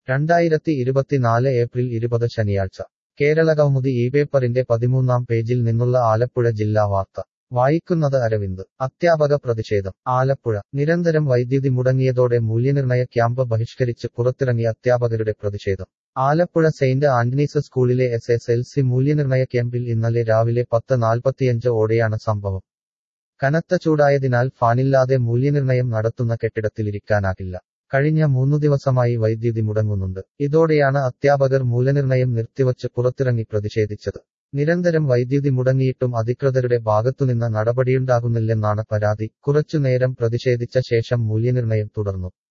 രണ്ടായിരത്തി ഇരുപത്തിനാല് ഏപ്രിൽ ഇരുപത് ശനിയാഴ്ച കേരളകൗമുദി ഈ പേപ്പറിന്റെ പതിമൂന്നാം പേജിൽ നിന്നുള്ള ആലപ്പുഴ ജില്ലാ വാർത്ത വായിക്കുന്നത് അരവിന്ദ് അധ്യാപക പ്രതിഷേധം ആലപ്പുഴ നിരന്തരം വൈദ്യുതി മുടങ്ങിയതോടെ മൂല്യനിർണയ ക്യാമ്പ് ബഹിഷ്കരിച്ച് പുറത്തിറങ്ങിയ അധ്യാപകരുടെ പ്രതിഷേധം ആലപ്പുഴ സെയിന്റ് ആന്റണീസ് സ്കൂളിലെ എസ് എസ് എൽ സി മൂല്യനിർണയ ക്യാമ്പിൽ ഇന്നലെ രാവിലെ പത്ത് നാൽപ്പത്തിയഞ്ച് ഓടെയാണ് സംഭവം കനത്ത ചൂടായതിനാൽ ഫാനില്ലാതെ മൂല്യനിർണയം നടത്തുന്ന കെട്ടിടത്തിലിരിക്കാനാകില്ല കഴിഞ്ഞ മൂന്നു ദിവസമായി വൈദ്യുതി മുടങ്ങുന്നുണ്ട് ഇതോടെയാണ് അധ്യാപകർ മൂല്യനിർണയം നിർത്തിവച്ച് പുറത്തിറങ്ങി പ്രതിഷേധിച്ചത് നിരന്തരം വൈദ്യുതി മുടങ്ങിയിട്ടും അധികൃതരുടെ ഭാഗത്തുനിന്ന് നടപടിയുണ്ടാകുന്നില്ലെന്നാണ് പരാതി കുറച്ചുനേരം പ്രതിഷേധിച്ച ശേഷം മൂല്യനിർണയം തുടർന്നു